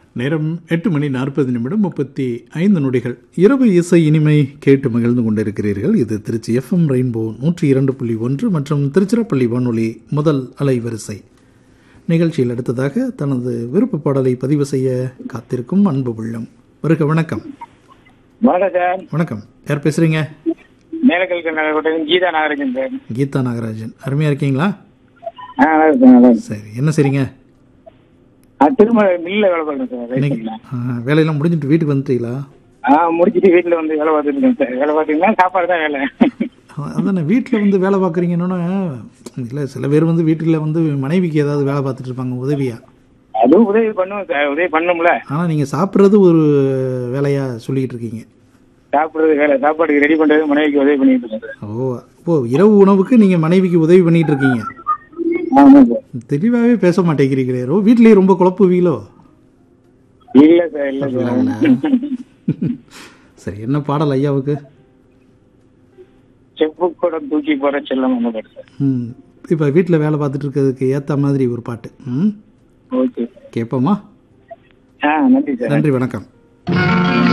நேரம் எட்டு மணி நாற்பது நிமிடம் முப்பத்தி ஐந்து நொடிகள் இரவு இசை இனிமை கேட்டு மகிழ்ந்து கொண்டிருக்கிறீர்கள் இது திருச்சி எஃப்எம் ரெயின்போ நூற்றி இரண்டு புள்ளி ஒன்று மற்றும் திருச்சிராப்பள்ளி வானொலி முதல் அலைவரிசை நிகழ்ச்சியில் அடுத்ததாக தனது விருப்ப பாடலை பதிவு செய்ய காத்திருக்கும் அன்பு உள்ளம் வருக வணக்கம் வணக்கம் சார் வணக்கம் யார் பேசுறீங்க மேலக்கல் நகர் கீதா நாகராஜன் சார் கீதா நாகராஜன் அருமையா இருக்கீங்களா ஆ நல்லா இருக்கு நல்லா இருக்கு சரி என்ன செய்றீங்க ஆ திரும்ப மில்ல வேலை பார்க்குறேன் சார் இன்னைக்கு ரைட்டுங்களா ஆ, வேலையெல்லாம் முடிஞ்சிட்டு வீட்டுக்கு வந்துட்டீங்களா ஆ முடிச்சிட்டு வீட்டில் வந்து வேலை பார்த்துட்டு இருக்கேன் சார் வேலை பார்த்தீங்கன்னா சாப்பாடு தான் வேலை அதானே வீட்டில் வந்து வேலை பார்க்குறீங்கன்னா இல்லை சில பேர் வந்து வீட்டில் வந்து மனைவிக்கு ஏதாவது வேலை பார்த்துட்டு இருப்பாங்க உதவியா அதுவும் உதவி பண்ணுவோம் சார் உதவி பண்ணும்ல ஆனால் நீங்கள் சாப்பிட்றது ஒரு வேலையாக சொல்லிக்கிட்டு இருக்கீங்க சாப்பிடுறது வேலை சாப்பாடுக்கு ரெடி பண்ணுறது மனைவிக்கு உதவி பண்ணிட்டு இருக்கேன் சார் ஓ ஓ இரவு உணவுக்கு நீங்கள் மனைவிக்கு உதவி பண்ணிட்டு இருக்கீங்க ஆமாம் சார் தெளிவாகவே பேச மாட்டேங்கிறீங்களே ரோ வீட்லேயே ரொம்ப குழப்புவீங்களோ இல்லை சார் இல்லை சார் சரி என்ன பாடல் ஐயாவுக்கு செப்பு கூட தூக்கி போற செல்லம் அந்த பாட்டு சார் ம் இப்போ வீட்டில் வேலை பார்த்துட்டு இருக்கிறதுக்கு ஏற்ற மாதிரி ஒரு பாட்டு ம் ஓகே கேட்போமா ஆ நன்றி சார் நன்றி வணக்கம்